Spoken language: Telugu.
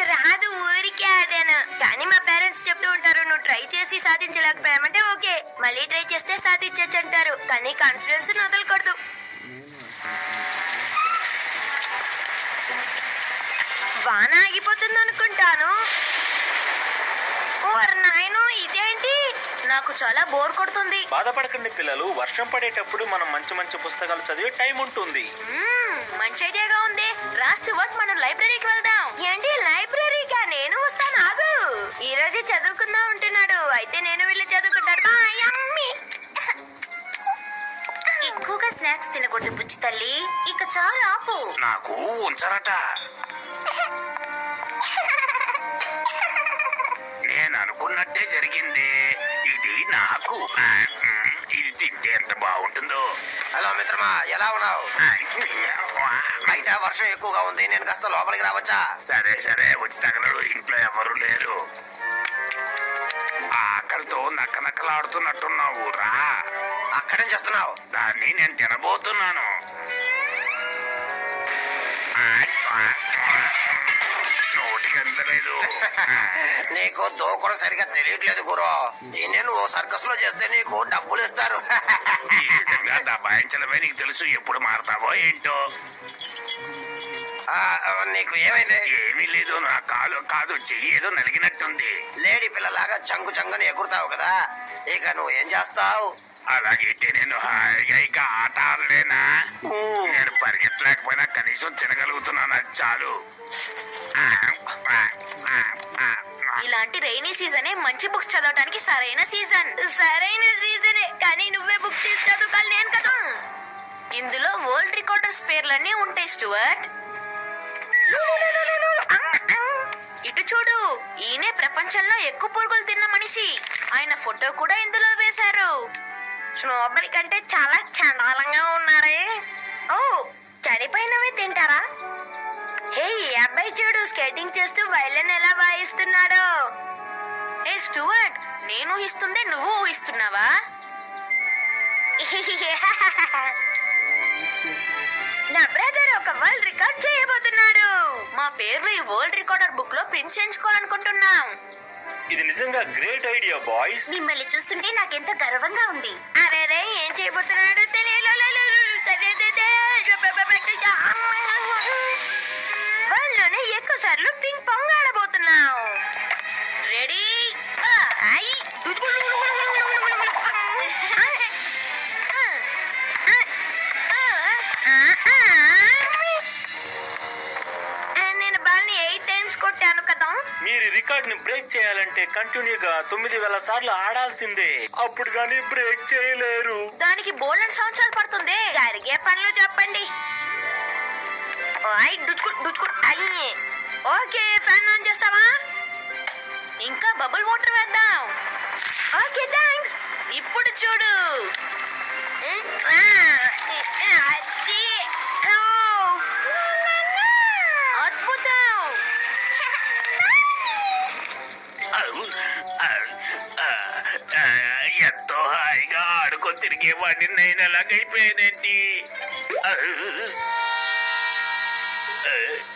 రాదు ఊరికే ఆడాను కానీ మా పేరెంట్స్ చెప్తూ ఉంటారు నువ్వు ట్రై చేసి సాధించలేకపోయామంటే ఓకే మళ్ళీ ట్రై చేస్తే సాధించచ్చు అంటారు కానీ కాన్ఫిడెన్స్ వదలకూడదు వాన ఆగిపోతుంది అనుకుంటాను ఓ నాయను ఇదేంటి నాకు చాలా బోర్ కొడుతుంది బాధపడకండి పిల్లలు వర్షం పడేటప్పుడు మనం మంచి మంచి పుస్తకాలు చదివే టైం ఉంటుంది మ్మ్, మంచి ఐడియాగా ఉంది రాస్ట్ వర్క్ మనం లైబ్రరీకి వెళ్దాం ఏంటి లైబ్రరీగా నేను వస్తాను ఆగు ఈ రోజు చదువుకుందా ఉంటున్నాడు అయితే నేను వెళ్ళి చదువుకుంటాను బాయ్, అమ్మీ. ఎక్కువగా స్నాక్స్ తినకూడదు బుజ్జి తల్లి ఇక చాలా ఆపు నాకు ఉంచరట నేను అనుకున్నట్టే జరిగింది ఇది నాకు ఆ, మ్, ఇది తింటే ఎంత బాగుంటుందో హలో మిత్రమా ఎలా ఉన్నావు బయట వర్షం ఎక్కువగా ఉంది నేను కాస్త లోపలికి రావచ్చా సరే సరే వచ్చి తగలడు ఇంట్లో ఎవరు లేరు ఆకలితో నక్కనక్కలాడుతున్నట్టున్నావు రా అక్కడి నుంచి వస్తున్నావు దాన్ని నేను తినబోతున్నాను నోటికి అందలేదు నీకు దూకడం సరిగా తెలియట్లేదు గురు దీన్ని నువ్వు సర్కస్ లో చేస్తే నీకు డబ్బులు ఇస్తారు ఈ విధంగా దబాయించడమే నీకు తెలుసు ఎప్పుడు మారతావో ఏంటో ఆ, నీకు ఏమైంది ఏమీ లేదు నా కాలు కాదు చెయ్యి ఏదో నలిగినట్టుంది లేడీ పిల్లలాగా చంగు చంగుని ఎగురుతావు కదా ఇక నువ్వు ఏం చేస్తావు అలాగైతే నేను హాయిగా ఇక ఆట ఆడలేనా నేను పరిగెత్తలేకపోయినా కనీసం తినగలుగుతున్నాను అది చాలు ఇలాంటి రైనీ సీజనే మంచి బుక్స్ చదవడానికి సరైన సీజన్ సరైన సీజనే కానీ నువ్వే బుక్ తీసి చదువుకోవాలి నేను కదా ఇందులో వరల్డ్ రికార్డర్స్ పేర్లన్నీ ఉంటాయి స్టువర్ట్ ఇటు చూడు ఈయనే ప్రపంచంలో ఎక్కువ పురుగులు తిన్న మనిషి ఆయన ఫోటో కూడా ఇందులో వేశారు స్నోబల్ కంటే చాలా చండాలంగా ఉన్నారే ఓ చనిపోయినవే తింటారా హే ఈ అబ్బాయి చూడు స్కేటింగ్ చేస్తూ వైలెన్ ఎలా వాయిస్తున్నాడో ఏ స్టూవర్ట్ నేను ఊహిస్తుందే నువ్వు ఊహిస్తున్నావా నా బ్రదర్ ఒక వరల్డ్ రికార్డ్ చేయబోతున్నాడు మా పేర్లు ఈ వరల్డ్ రికార్డర్ బుక్ లో ప్రింట్ చేయించుకోవాలనుకుంటున్నాం ఇది నిజంగా గ్రేట్ ఐడియా బాయ్స్ మిమ్మల్ని చూస్తుంటే నాకెంతో గర్వంగా ఉంది అరే రే ఏం చేయబోతున్నాడు వాళ్ళలోనే ఎక్కువ సార్లు పింగ్ పాంగ్ ఆడబోతున్నాం రెడీ నేను బాల్ని ఎయిట్ టైమ్స్ కొట్టాను కదా మీరు రికార్డ్ ని బ్రేక్ చేయాలంటే కంటిన్యూగా తొమ్మిది వేల సార్లు ఆడాల్సిందే అప్పుడు కానీ బ్రేక్ చేయలేరు దానికి బోల్డెన్ సంవత్సరాలు పడుతుంది జరిగే పనులు చెప్పండి ఓయ్ డుచ్కు డుచ్కు అయ్యి ఓకే ఫ్యాన్ ఆన్ చేస్తావా ఇంకా బబుల్ వాటర్ వేద్దాం ఓకే థ్యాంక్స్ ఇప్పుడు చూడు ఆ, అది. ఓ. అద్భుతం అవ్, అవ్, ఆ, ఆ, ఎంతో హాయిగా ఆడుకొని తిరిగేవాడిని నేను ఎలాగైపోయానేంటి అవ్, ఆ,